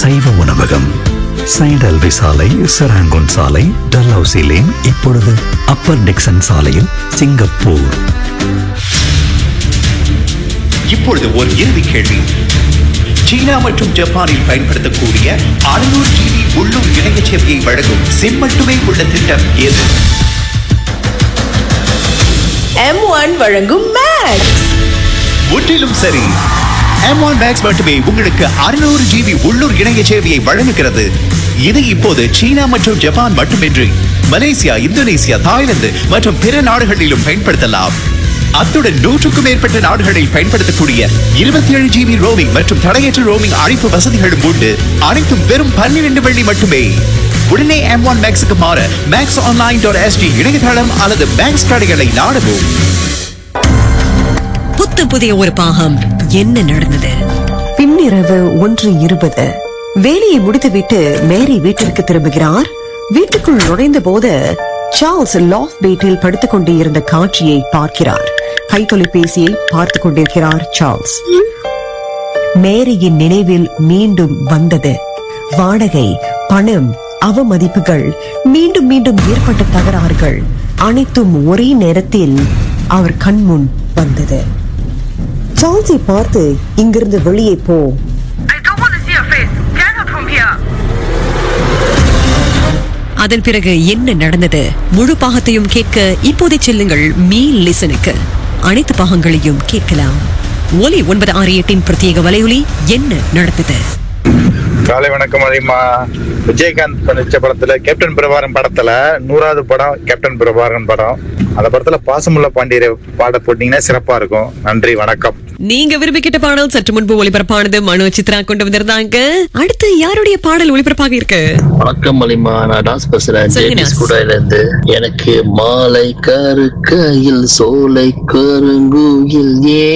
சைவ உணவகம் சைடல்வி சாலை செராங்கோன் சாலை டல்ஹவுசி லேன் இப்பொழுது அப்பர் டிக்சன் சாலையில் சிங்கப்பூர் இப்பொழுது ஒரு இறுதி கேள்வி சீனா மற்றும் ஜப்பானில் பயன்படுத்தக்கூடிய 600 ஜிபி உள்ளூர் இணைய சேவையை வழங்கும் சிம் மட்டுமே உள்ள திட்டம் எது எம் ஒன் வழங்கும் மேக்ஸ் முற்றிலும் சரி M1 Max மட்டுமே உங்களுக்கு 600 ஜிபி உள்ளூர் இணைய சேவையை வழங்குகிறது இது இப்போது சீனா மற்றும் ஜப்பான் மட்டுமின்றி மலேசியா இந்தோனேசியா தாய்லாந்து மற்றும் பிற நாடுகளிலும் பயன்படுத்தலாம் அத்துடன் நூற்றுக்கும் மேற்பட்ட நாடுகளில் பயன்படுத்தக்கூடிய 27 ஜிபி ரோமிங் மற்றும் தடையற்ற ரோமிங் அழைப்பு வசதிகளும் உண்டு அனைத்தும் வெறும் 12 வெள்ளி மட்டுமே உடனே M1 ஒன் மேக்ஸுக்கு மாற மேக்ஸ் ஆன்லைன் டாட் எஸ்டி இணையதளம் அல்லது மேக்ஸ் கடைகளை நாடவும் புத்த புதிய ஒரு பாகம் என்ன நடந்தது பின்னிரவு ஒன்று இருபது வேலையை முடித்துவிட்டு மேரி வீட்டிற்கு திரும்புகிறார் வீட்டுக்குள் நுழைந்த போது சார்ல்ஸ் லாஃப் பேட்டில் படுத்துக் கொண்டு இருந்த காட்சியை பார்க்கிறார் கைத்தொலைபேசியை பார்த்துக் கொண்டிருக்கிறார் சார்ல்ஸ் மேரியின் நினைவில் மீண்டும் வந்தது வாடகை பணம் அவமதிப்புகள் மீண்டும் மீண்டும் ஏற்பட்ட தகராறுகள் அனைத்தும் ஒரே நேரத்தில் அவர் கண்முன் வந்தது சார்ல்ஸை பார்த்து இங்கிருந்து வெளியே போ I don't want to see your face. Get out from here. அதன் பிறகு என்ன நடந்தது முழு பாகத்தையும் கேட்க இப்போதே செல்லுங்கள் மீ லிசனுக்கு அனைத்து பாகங்களையும் கேட்கலாம் ஒலி ஒன்பது ஆறு எட்டின் பிரத்யேக வலையொலி என்ன நடந்தது காலை வணக்கம் அதிகமா விஜயகாந்த் நடிச்ச படத்துல கேப்டன் பிரபாகரன் படத்துல நூறாவது படம் கேப்டன் பிரபாகரன் படம் அந்த படத்துல பாசமுள்ள பாண்டியரை பாட போட்டீங்கன்னா சிறப்பா இருக்கும் நன்றி வணக்கம் நீங்க விரும்பி கேட்ட பாடல் சற்று முன்பு ஒளிபரப்பானது மனோ சித்ரா கொண்டு வந்திருந்தாங்க அடுத்து யாருடைய பாடல் ஒளிபரப்பாக இருக்கு வணக்கம் மலிமா நான் டாஸ் பேசுறேன் சொல்லுங்க, ஜேபிஎஸ் நாஸ். கூடையில இருந்து எனக்கு மாலை கருக்கையில் சோலை கருங்குயில் ஏ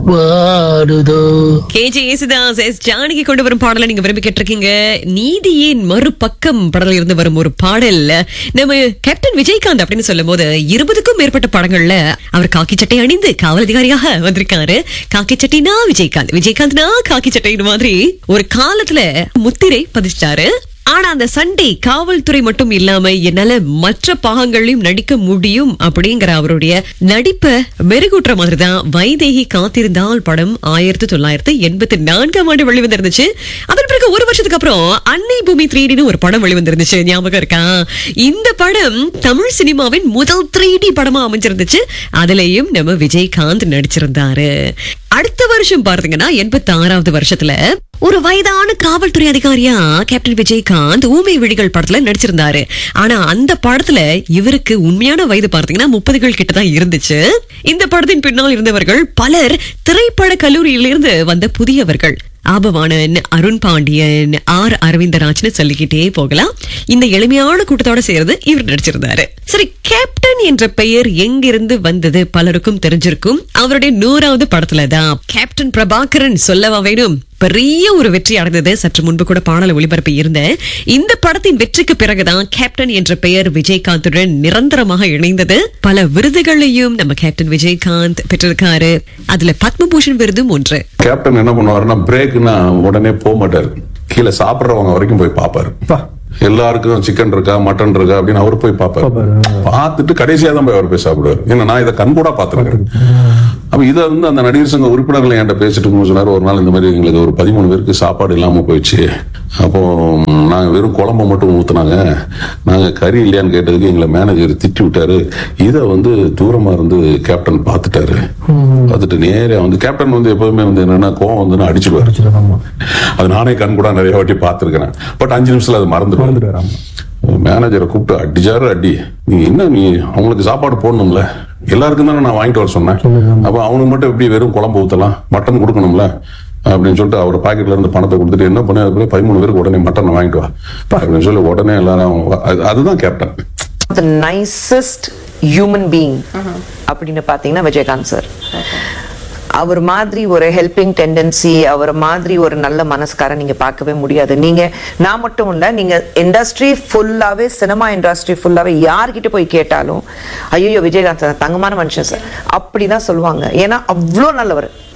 வாடுதோ கேஜே யேசுதாஸ் எஸ் ஜானகி கொண்டு வரும் பாடலை நீங்க விரும்பி கேட்டிருக்கீங்க நீதியின் மறுபக்கம் படல இருந்து வரும் ஒரு பாடல் நம்ம கேப்டன் விஜயகாந்த் அப்படின்னு சொல்லும் போது இருபதுக்கும் மேற்பட்ட படங்கள்ல அவர் காக்கி சட்டை அணிந்து காவல் அதிகாரியாக வந்திருக்காரு காக்கி சட்டைனா விஜயகாந்த் விஜயகாந்த்னா காக்கி சட்டைன்னு மாதிரி ஒரு காலத்துல முத்திரை பதிச்சிட்டாரு ஆனா அந்த சண்டே காவல்துறை மட்டும் இல்லாம என்னால மற்ற பாகங்களையும் நடிக்க முடியும் அப்படிங்கிற அவருடைய நடிப்பை மெருகூட்டுற மாதிரிதான் வைதேகி காத்திருந்தால் படம் ஆயிரத்தி தொள்ளாயிரத்தி எண்பத்தி நான்காம் ஆண்டு வெளிவந்திருந்துச்சு அதன் பிறகு ஒரு வருஷத்துக்கு அப்புறம் அன்னை பூமி த்ரீடின்னு ஒரு படம் வெளிவந்திருந்துச்சு ஞாபகம் இருக்கா இந்த படம் தமிழ் சினிமாவின் முதல் த்ரீ டி படமா அமைஞ்சிருந்துச்சு அதுலயும் நம்ம விஜயகாந்த் நடிச்சிருந்தாரு அடுத்த வருஷம் பாத்தீங்கன்னா எண்பத்தி ஆறாவது வருஷத்துல ஒரு வயதான காவல்துறை அதிகாரியா கேப்டன் விஜயகாந்த் ஊமை விழிகள் படத்துல நடிச்சிருந்தாரு ஆனா அந்த படத்துல இவருக்கு உண்மையான வயது பார்த்தீங்கன்னா முப்பதுகள் கிட்ட தான் இருந்துச்சு இந்த படத்தின் பின்னால் இருந்தவர்கள் பலர் திரைப்பட கல்லூரியிலிருந்து வந்த புதியவர்கள் ஆபவாணன் அருண் பாண்டியன் ஆர் அரவிந்தராஜ்னு சொல்லிக்கிட்டே போகலாம் இந்த எளிமையான கூட்டத்தோட சேர்ந்து இவர் நடிச்சிருந்தாரு சரி கேப்டன் என்ற பெயர் எங்கிருந்து வந்தது பலருக்கும் தெரிஞ்சிருக்கும் அவருடைய நூறாவது படத்துல தான் கேப்டன் பிரபாகரன் சொல்லவா வேணும் பெரிய ஒரு வெற்றி அடைந்தது சற்று முன்பு கூட பாடல ஒளிபரப்பி இருந்தேன் இந்த படத்தின் வெற்றிக்கு பிறகுதான் கேப்டன் என்ற பெயர் விஜயகாந்துடன் நிரந்தரமாக இணைந்தது பல விருதுகளையும் நம்ம கேப்டன் விஜயகாந்த் பெற்றிருக்காரு அதுல பத்மபூஷன் விருதும் ஒன்று கேப்டன் என்ன பண்ணுவாருன்னா பிரேக்னா உடனே போக மாட்டாரு கீழே சாப்பிடுறவங்க வரைக்கும் போய் பாப்பாரு எல்லாருக்கும் சிக்கன் இருக்கா மட்டன் இருக்கா அப்படின்னு அவர் போய் பாப்பாரு பார்த்துட்டு கடைசியா தான் போய் அவர் போய் சாப்பிடுவாரு ஏன்னா நான் இதை கண் கூட பார்த்திருக்கேன் அப்ப இதை வந்து அந்த நடிகர் சங்க உறுப்பினர்கள் என்கிட்ட பேசிட்டு இருக்கும்போது சொன்னாரு ஒரு நாள் இந்த மாதிரி எங்களுக்கு ஒரு பதிமூணு பேருக்கு சாப்பாடு இல்லாம போயிடுச்சு அப்போ நாங்க வெறும் குழம்பு மட்டும் ஊத்துனாங்க நாங்க கறி இல்லையான்னு கேட்டதுக்கு எங்களை மேனேஜர் திட்டி விட்டாரு இதை வந்து தூரமா இருந்து கேப்டன் பார்த்துட்டாரு பார்த்துட்டு நேரா வந்து கேப்டன் வந்து எப்போதுமே வந்து என்னன்னா கோவம் வந்து அடிச்சிடுவாரு அது நானே கண் கூட நிறைய வாட்டி பார்த்திருக்கிறேன் பட் அஞ்சு நிமிஷத்துல அது மறந்துடுவாரு மேனேஜரை கூப்பிட்டு அடிச்சாரு அடி நீ என்ன நீ அவங்களுக்கு சாப்பாடு போடணும்ல எல்லாருக்கும் தானே நான் வாங்கிட்டு வர சொன்னேன் அப்ப அவனுக்கு மட்டும் எப்படி வெறும் குழம்பு ஊத்தலாம் மட்டன் கொடுக்கணும்ல அப்படின்னு சொல்லிட்டு அவர் பாக்கெட்ல இருந்து பணத்தை கொடுத்துட்டு என்ன பண்ணி அதுக்குள்ளே பதிமூணு பேருக்கு உடனே மட்டன் வாங்கிட்டு வா அப்படின்னு சொல்லி உடனே எல்லாரும் அது- அதுதான் captain the nicest human being அப்படின்னு பார்த்தீங்கன்னா விஜயகாந்த் சார் அவர் மாதிரி ஒரு ஹெல்பிங் டெண்டன்சி அவர் மாதிரி ஒரு நல்ல மனசுக்காரன் நீங்க பார்க்கவே முடியாது நீங்க நான் மட்டும் இல்ல நீங்க இண்டஸ்ட்ரி ஃபுல்லாவே சினிமா இண்டஸ்ட்ரி ஃபுல்லாவே யார்கிட்ட போய் கேட்டாலும் ஐயோ விஜயகாந்த் சார் தங்கமான மனுஷன் சார் அப்படிதான் சொல்லுவாங்க ஏன்னா அவ்வளோ நல்லவர்